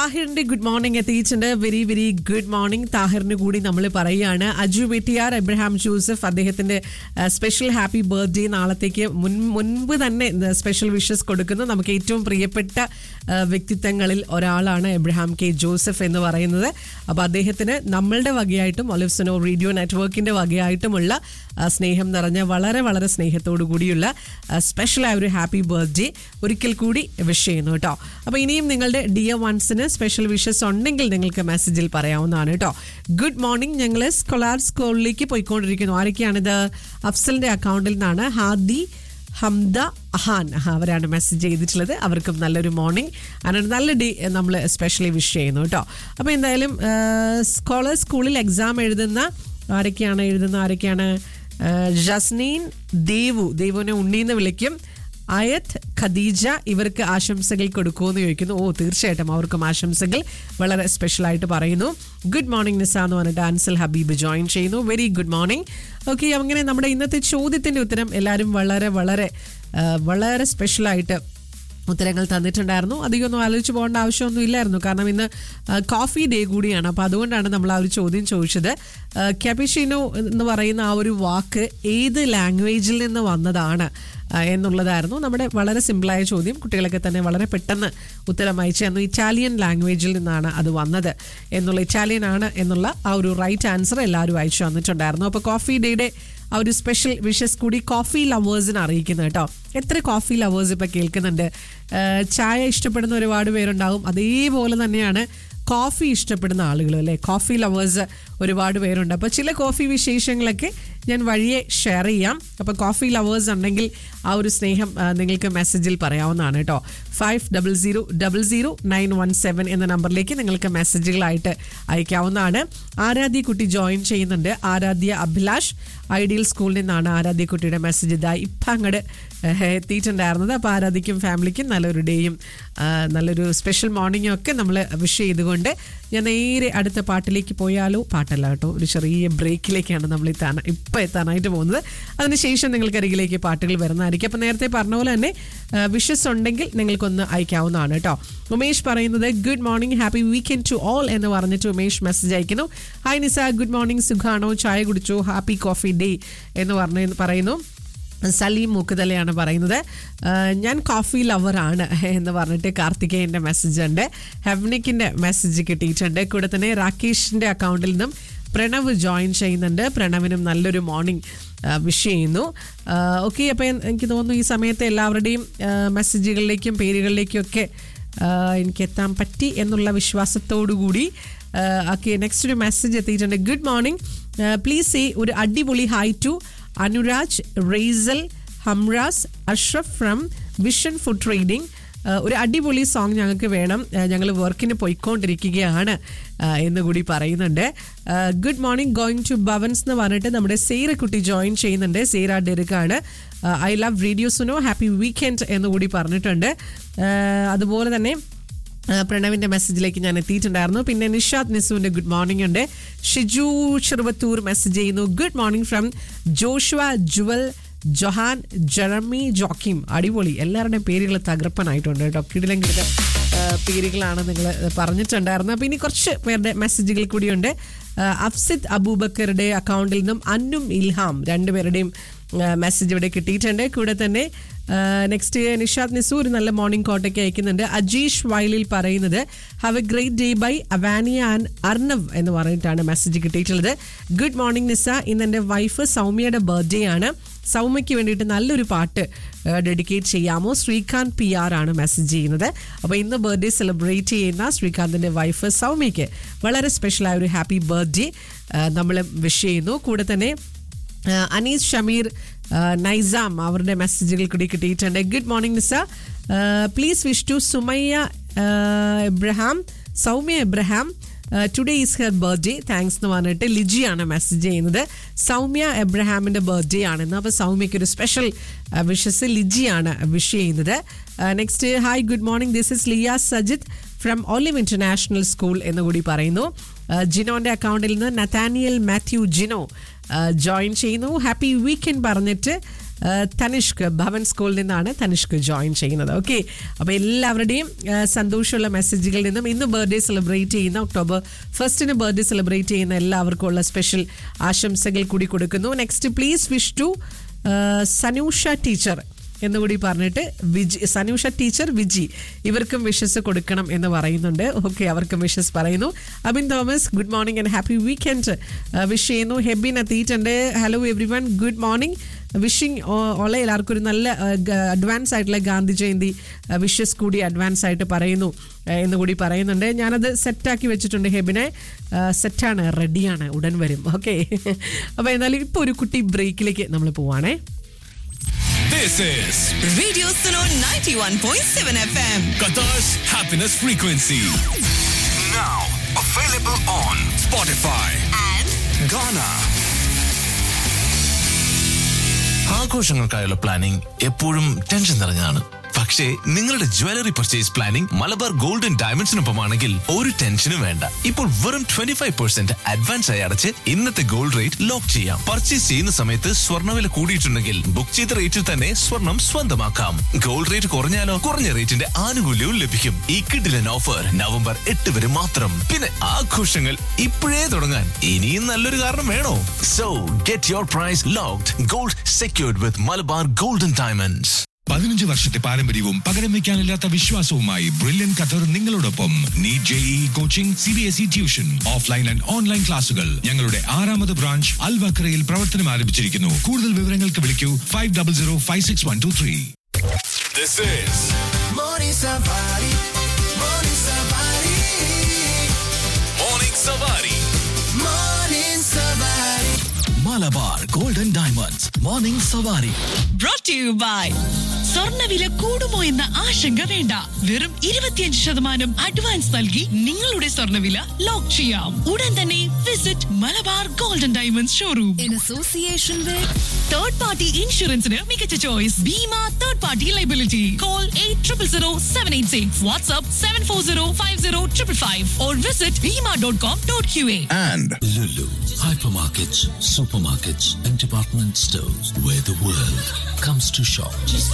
താഹിറിന്റെ good morning എത്തിയിട്ടുണ്ട് very very good morning താഹിറിന് കൂടി നമ്മൾ പറയുകയാണ് അജു വെട്ടിയാർ എബ്രഹാം ജോസഫ് അദ്ദേഹത്തിന്റെ സ്പെഷ്യൽ ഹാപ്പി ബർത്ത്ഡേ നാളത്തേക്ക് മുൻ മുൻപ് തന്നെ സ്പെഷ്യൽ വിഷസ് കൊടുക്കുന്നു നമുക്ക് ഏറ്റവും പ്രിയപ്പെട്ട ആ, വ്യക്തിത്വങ്ങളിൽ ഒരാളാണ് എബ്രഹാം കെ ജോസഫ് എന്ന് പറയുന്നത് അപ്പോൾ അദ്ദേഹത്തിന് നമ്മളുടെ വകയായിട്ടും ഒലിവ്സനോ റേഡിയോ നെറ്റ്വർക്കിന്റെ വകയായിട്ടുമുള്ള ആ, സ്നേഹം നിറഞ്ഞ വളരെ വളരെ സ്നേഹത്തോടു കൂടിയുള്ള സ്പെഷ്യലായ ഒരു ഹാപ്പി ബർത്ത്ഡേ ഒരിക്കൽ കൂടി വിഷ് ചെയ്യുന്നു കേട്ടോ അപ്പോൾ ഇനിയും നിങ്ങളുടെ ഡിയർ വൺസിന് സ്പെഷ്യൽ വിഷസ് ഉണ്ടെങ്കിൽ നിങ്ങൾക്ക് മെസ്സേജിൽ പറയാവുന്നതാണ് കേട്ടോ ഗുഡ് മോർണിംഗ് ഞങ്ങൾ സ്കൊളാർ സ്കൂളിലേക്ക് പോയിക്കൊണ്ടിരിക്കുന്നു ആരൊക്കെയാണിത് അഫ്സലിന്റെ അക്കൗണ്ടിൽ നിന്നാണ് ഹാദി ഹംദ അഹാൻ അവരാണ് മെസ്സേജ് ചെയ്തിട്ടുള്ളത് അവർക്കും നല്ലൊരു മോർണിംഗ് അങ്ങനെ നല്ല ഡേ നമ്മൾ സ്പെഷ്യലി വിഷ് ചെയ്യുന്നു കേട്ടോ അപ്പോൾ എന്തായാലും സ്കോളർ സ്കൂളിൽ എക്സാം എഴുതുന്ന ആരൊക്കെയാണ് എഴുതുന്ന ആരൊക്കെയാണ് ആ, ജസ്നീൻ ദേവു ദേവുവിനെ ഉണ്ണീന്ന് വിളിക്കും അയത്ത് ഖദീജ ഇവർക്ക് ആശംസകൾ കൊടുക്കുമെന്ന് ചോദിക്കുന്നു ഓ തീർച്ചയായിട്ടും അവർക്കും ആശംസകൾ വളരെ സ്പെഷ്യലായിട്ട് പറയുന്നു ഗുഡ് മോർണിംഗ് നിസ എന്ന് പറഞ്ഞിട്ട് അൻസൽ ഹബീബ് ജോയിൻ ചെയ്യുന്നു വെരി ഗുഡ് മോർണിംഗ് ഓക്കെ അങ്ങനെ നമ്മുടെ ഇന്നത്തെ ചോദ്യത്തിന്റെ ഉത്തരം എല്ലാവരും വളരെ വളരെ ആ, വളരെ സ്പെഷ്യലായിട്ട് ഉത്തരങ്ങൾ തന്നിട്ടുണ്ടായിരുന്നു അധികമൊന്നും ആലോചിച്ച് പോകേണ്ട ആവശ്യമൊന്നും ഇല്ലായിരുന്നു കാരണം ഇന്ന് ആ, കോഫി ഡേ കൂടിയാണ് അപ്പോൾ അതുകൊണ്ടാണ് നമ്മൾ ആ ഒരു ചോദ്യം ചോദിച്ചത് ക്യാപിഷിനോ എന്ന് പറയുന്ന ആ ഒരു വാക്ക് ഏത് ലാംഗ്വേജിൽ നിന്ന് വന്നതാണ് ആ, എന്നുള്ളതായിരുന്നു നമ്മുടെ വളരെ സിമ്പിളായ ചോദ്യം കുട്ടികളൊക്കെ തന്നെ വളരെ പെട്ടെന്ന് ഉത്തരം അയച്ചു തന്നു ഇറ്റാലിയൻ ലാംഗ്വേജിൽ നിന്നാണ് അത് വന്നത് എന്നുള്ള ഇറ്റാലിയൻ ആണ് എന്നുള്ള ആ ഒരു റൈറ്റ് ആൻസർ എല്ലാവരും അയച്ചു തന്നിട്ടുണ്ടായിരുന്നു അപ്പോൾ കോഫി ഡേയുടെ ആ ഒരു സ്പെഷ്യൽ വിഷസ് കൂടി കോഫി ലവേഴ്സിന് അറിയിക്കുന്നു കേട്ടോ എത്ര കോഫി ലവേഴ്സ് ഇപ്പൊ കേൾക്കുന്നുണ്ട് ആ, ചായ ഇഷ്ടപ്പെടുന്ന ഒരുപാട് പേരുണ്ടാവും അതേപോലെ തന്നെയാണ് കോഫി ഇഷ്ടപ്പെടുന്ന ആളുകളും അല്ലേ കോഫി ലവേഴ്സ് ഒരുപാട് പേരുണ്ട് അപ്പോൾ ചില കോഫി വിശേഷങ്ങളൊക്കെ ഞാൻ വഴിയെ ഷെയർ ചെയ്യാം അപ്പോൾ കോഫി ലവേഴ്സ് ഉണ്ടെങ്കിൽ ആ ഒരു സ്നേഹം ആ, നിങ്ങൾക്ക് മെസ്സേജിൽ പറയാവുന്നതാണ് കേട്ടോ five double zero double zero nine one seven എന്ന നമ്പറിലേക്ക് നിങ്ങൾക്ക് മെസ്സേജുകളായിട്ട് അയക്കാവുന്നതാണ് ആരാധ്യ കുട്ടി ജോയിൻ ചെയ്യുന്നുണ്ട് ആരാധ്യ അഭിലാഷ് ഐഡിയൽ സ്കൂളിൽ നിന്നാണ് ആരാധ്യ കുട്ടിയുടെ മെസ്സേജ് ഇതാ ഇപ്പം അങ്ങോട്ട് എത്തിയിട്ടുണ്ടായിരുന്നത് അപ്പോൾ ആരാധ്യക്കും ഫാമിലിക്കും നല്ലൊരു ഡേയും ആ, നല്ലൊരു സ്പെഷ്യൽ മോർണിംഗും ഒക്കെ നമ്മൾ വിഷ് ചെയ്തുകൊണ്ട് ഞാൻ നേരെ അടുത്ത പാട്ടിലേക്ക് പോയാലോ പാട്ടല്ല കേട്ടോ ഒരു ചെറിയ ബ്രേക്കിലേക്കാണ് നമ്മൾ എത്താൻ ഇപ്പം എത്താനായിട്ട് പോകുന്നത് അതിനുശേഷം നിങ്ങൾക്ക് അരികിലേക്ക് പാട്ടുകൾ വരുന്നതായിരിക്കും അപ്പം നേരത്തെ പറഞ്ഞ പോലെ തന്നെ വിഷസ് ഉണ്ടെങ്കിൽ നിങ്ങൾക്കൊന്ന് അയക്കാവുന്നതാണ് കേട്ടോ ഉമേഷ് പറയുന്നത് good morning happy weekend to all എന്ന് പറഞ്ഞിട്ട് ഉമേഷ് മെസ്സേജ് അയക്കുന്നു ഹായ് നിസ ഗുഡ് മോർണിംഗ് സുഖാണോ ചായ കുടിച്ചോ ഹാപ്പി കോഫി ഡേ എന്ന് പറഞ്ഞ് പറയുന്നു സലീം മൂക്കുതലയാണ് പറയുന്നത് ആ, ഞാൻ കോഫി ലവറാണ് എന്ന് പറഞ്ഞിട്ട് കാർത്തികേയൻ്റെ മെസ്സേജ് ഉണ്ട് ഹെവ്നിക്കിൻ്റെ മെസ്സേജ് കിട്ടിയിട്ടുണ്ട് കൂടെ തന്നെ രാകേഷിൻ്റെ അക്കൗണ്ടിൽ നിന്നും പ്രണവ് ജോയിൻ ചെയ്യുന്നുണ്ട് പ്രണവിനും നല്ലൊരു മോർണിംഗ് വിഷ് ചെയ്യുന്നു ഓക്കെ അപ്പോൾ എനിക്ക് തോന്നുന്നു ഈ സമയത്ത് എല്ലാവരുടെയും ആ, മെസ്സേജുകളിലേക്കും പേരുകളിലേക്കും ഒക്കെ ആ, എനിക്ക് എത്താൻ പറ്റി എന്നുള്ള വിശ്വാസത്തോടു കൂടി ഓക്കെ നെക്സ്റ്റ് ഒരു മെസ്സേജ് എത്തിയിട്ടുണ്ട് ഗുഡ് മോർണിംഗ് പ്ലീസ് സേ ഒരു അടിപൊളി hi to Anuraj Resal Hamraz Ashraf from vision food trading ഒരു അടിപൊളി സോങ് ഞങ്ങൾക്ക് വേണം ഞങ്ങൾ വർക്കിന് പോയിക്കൊണ്ടിരിക്കുകയാണ് ആ, എന്ന് കൂടി പറയുന്നുണ്ട് good morning going to Bhavans എന്ന് പറഞ്ഞിട്ട് നമ്മുടെ സേറക്കുട്ടി ജോയിൻ ചെയ്യുന്നുണ്ട് സേറ ഡെറുക്കാണ് I love radio Suno happy weekend എന്ന് കൂടി പറഞ്ഞിട്ടുണ്ട് ആ, അതുപോലെ തന്നെ ആ, പ്രണവിന്റെ മെസ്സേജിലേക്ക് ഞാൻ എത്തിയിട്ടുണ്ടായിരുന്നു പിന്നെ നിഷാദ് നിസുവിന്റെ ഗുഡ് മോർണിംഗ് ഉണ്ട് ഷിജു ചെറുവത്തൂർ മെസ്സേജ് ചെയ്യുന്നു good morning from Joshua Jewel Johan Jeremy Joachim അടിപൊളി എല്ലാവരുടെയും പേരുകൾ തകർപ്പനായിട്ടുണ്ട് കേട്ടോ കിടിലം കിടിലം ആ, പേരുകളാണ് നിങ്ങൾ പറഞ്ഞിട്ടുണ്ടായിരുന്നത് അപ്പോൾ ഇനി കുറച്ച് പേരുടെ മെസ്സേജുകൾ കൂടിയുണ്ട് ആ, അഫ്സിദ് അബൂബക്കറുടെ അക്കൗണ്ടിൽ നിന്നും അന്നും ഇൽഹാം രണ്ടുപേരുടെയും മെസ്സേജ് ഇവിടെ കിട്ടിയിട്ടുണ്ട് കൂടെ തന്നെ നെക്സ്റ്റ് നിഷാദ് നിസു ഒരു നല്ല മോർണിംഗ് കോട്ടയ്ക്ക് അയക്കുന്നുണ്ട് അജീഷ് വയലിൽ പറയുന്നത് have a great day by Avaniya and Arnav എന്ന് പറഞ്ഞിട്ടാണ് മെസ്സേജ് കിട്ടിയിട്ടുള്ളത് ഗുഡ് മോർണിംഗ് നിസ ഇന്ന് എൻ്റെ വൈഫ് സൗമ്യയുടെ ബർത്ത്ഡേ ആണ് സൗമ്യയ്ക്ക് വേണ്ടിയിട്ട് നല്ലൊരു പാട്ട് ഡെഡിക്കേറ്റ് ചെയ്യാമോ ശ്രീകാന്ത് പി ആർ ആണ് മെസ്സേജ് ചെയ്യുന്നത് അപ്പോൾ ഇന്ന് ബർത്ത്ഡേ സെലിബ്രേറ്റ് ചെയ്യുന്ന ശ്രീകാന്തിൻ്റെ വൈഫ് സൗമ്യയ്ക്ക് വളരെ സ്പെഷ്യലായ ഒരു ഹാപ്പി ബർത്ത്ഡേ നമ്മൾ വിഷ് ചെയ്യുന്നു കൂടെ തന്നെ ആ, അനീസ് ഷമീർ ആ, നൈസാം അവരുടെ മെസ്സേജുകൾ കൂടി കിട്ടിയിട്ടുണ്ട് good morning Nisa please wish to Sumayya ആ, Abraham Soumya Abraham today is her birthday thanks എന്ന് പറഞ്ഞിട്ട് ലിജിയാണ് മെസ്സേജ് ചെയ്യുന്നത് സൗമ്യ എബ്രഹാമിൻ്റെ ബർത്ത്ഡേ ആണെന്ന് അപ്പോൾ സൗമ്യയ്ക്ക് ഒരു സ്പെഷ്യൽ വിഷസ് ലിജിയാണ് വിഷ് ചെയ്യുന്നത് next hi good morning this is Liya Sajith from Olive International school എന്ന് കൂടി പറയുന്നു ആ, ജിനോന്റെ അക്കൗണ്ടിൽ നിന്ന് നത്താനിയൽ മാത്യു ജിനോ ജോയിൻ ചെയ്യുന്നു ഹാപ്പി വീക്കെൻഡ് പറഞ്ഞിട്ട് ആ, തനിഷ്ക് ഭവൻ സ്കൂളിൽ നിന്നാണ് തനിഷ്ക് ജോയിൻ ചെയ്യുന്നത് ഓക്കെ അപ്പോൾ എല്ലാവരുടെയും ആ, സന്തോഷമുള്ള മെസ്സേജുകളിൽ നിന്നും ഇന്ന് ബർത്ത്ഡേ സെലിബ്രേറ്റ് ചെയ്യുന്ന ഒക്ടോബർ ഫസ്റ്റിന് ബർത്ത്ഡേ സെലിബ്രേറ്റ് ചെയ്യുന്ന എല്ലാവർക്കും ഉള്ള സ്പെഷ്യൽ ആശംസകൾ കൂടി കൊടുക്കുന്നു next please wish to Sanusha teacher എന്നുകൂടി പറഞ്ഞിട്ട് വിജി സനൂഷ ടീച്ചർ വിജി ഇവർക്കും വിഷസ് കൊടുക്കണം എന്ന് പറയുന്നുണ്ട് ഓക്കെ അവർക്കും വിഷസ് പറയുന്നു Abin Thomas good morning and happy weekend wish ചെയ്യുന്നു ഹെബിൻ എത്തിയിട്ടുണ്ട് hello everyone good morning wishing ഉള്ള എല്ലാവർക്കും ഒരു നല്ല അഡ്വാൻസ് ആയിട്ടുള്ള ഗാന്ധി ജയന്തി വിഷസ് കൂടി അഡ്വാൻസ് ആയിട്ട് പറയുന്നു uh, എന്ന് കൂടി പറയുന്നുണ്ട് ഞാനത് സെറ്റാക്കി വെച്ചിട്ടുണ്ട് ഹെബിനെ സെറ്റാണ് റെഡിയാണ് ഉടൻ വരും ഓക്കെ അപ്പോൾ എന്നാലും ഇപ്പോൾ ഒരു കുട്ടി ബ്രേക്കിലേക്ക് നമ്മൾ പോവാണേ This is Radio Suno 91.7 FM. Qatar's happiness frequency. Now available on Spotify. And Ghana. ആഘോഷങ്ങൾക്കായുള്ള പ്ലാനിംഗ് എപ്പോഴും ടെൻഷൻ നിറഞ്ഞതാണ് പക്ഷേ നിങ്ങളുടെ jewellery purchase planning Malabar golden ഡയമണ്ട്സിനൊപ്പമാണെങ്കിൽ ഒരു ടെൻഷനും വേണ്ട ഇപ്പോൾ വെറും ട്വന്റി ഫൈവ് പെർസെന്റ് അഡ്വാൻസ് ആയി അടച്ച് ഇന്നത്തെ ഗോൾഡ് റേറ്റ് ലോക്ക് ചെയ്യാം പർച്ചേസ് ചെയ്യുന്ന സമയത്ത് സ്വർണ്ണവില കൂടിയിട്ടുണ്ടെങ്കിൽ ബുക്ക് ചെയ്ത റേറ്റിൽ തന്നെ സ്വർണം സ്വന്തമാക്കാം ഗോൾഡ് റേറ്റ് കുറഞ്ഞാലോ കുറഞ്ഞ റേറ്റിന്റെ ആനുകൂല്യവും ലഭിക്കും ഈ കിഡിലൻ ഓഫർ നവംബർ എട്ട് വരെ മാത്രം പിന്നെ ആഘോഷങ്ങൾ ഇപ്പോഴേ തുടങ്ങാൻ ഇനിയും നല്ലൊരു കാരണം വേണോ so get your price locked gold secured with Malabar golden diamonds പതിനഞ്ച് വർഷത്തെ പാരമ്പര്യവും പകരം വെക്കാനില്ലാത്ത വിശ്വാസവുമായി ബ്രില്യൻ ഖത്തർ നിങ്ങളോടൊപ്പം NEET JEE coaching C B S E tuition offline and online ക്ലാസുകൾ ഞങ്ങളുടെ ആറാമത് ബ്രാഞ്ച് അൽവക്രയിൽ പ്രവർത്തനം ആരംഭിച്ചിരിക്കുന്നു കൂടുതൽ വിവരങ്ങൾക്ക് വിളിക്കൂ five double zero five six one two three This is Morning Safari. Morning Safari. Morning Savari. Morning Safari. Malabar golden diamonds morning സവാരി brought to you by സ്വർണ്ണവില കൂടുമോ എന്ന ആശങ്ക വേണ്ട വെറും ഇരുപത്തിയഞ്ച് ശതമാനം അഡ്വാൻസ് നൽകി നിങ്ങളുടെ സ്വർണ്ണവില ലോക്ക് ചെയ്യാം ഉടൻ തന്നെ visit Malabar golden diamonds showroom in association third party ഇൻഷുറൻസിന് മികച്ച choice Bima third party liability call eight triple zero seven eight six WhatsApp seven four zero five zero triple five or visit Bima dot com dot Q A And Lulu, hypermarkets, supermarkets, and department stores where the world comes to shop.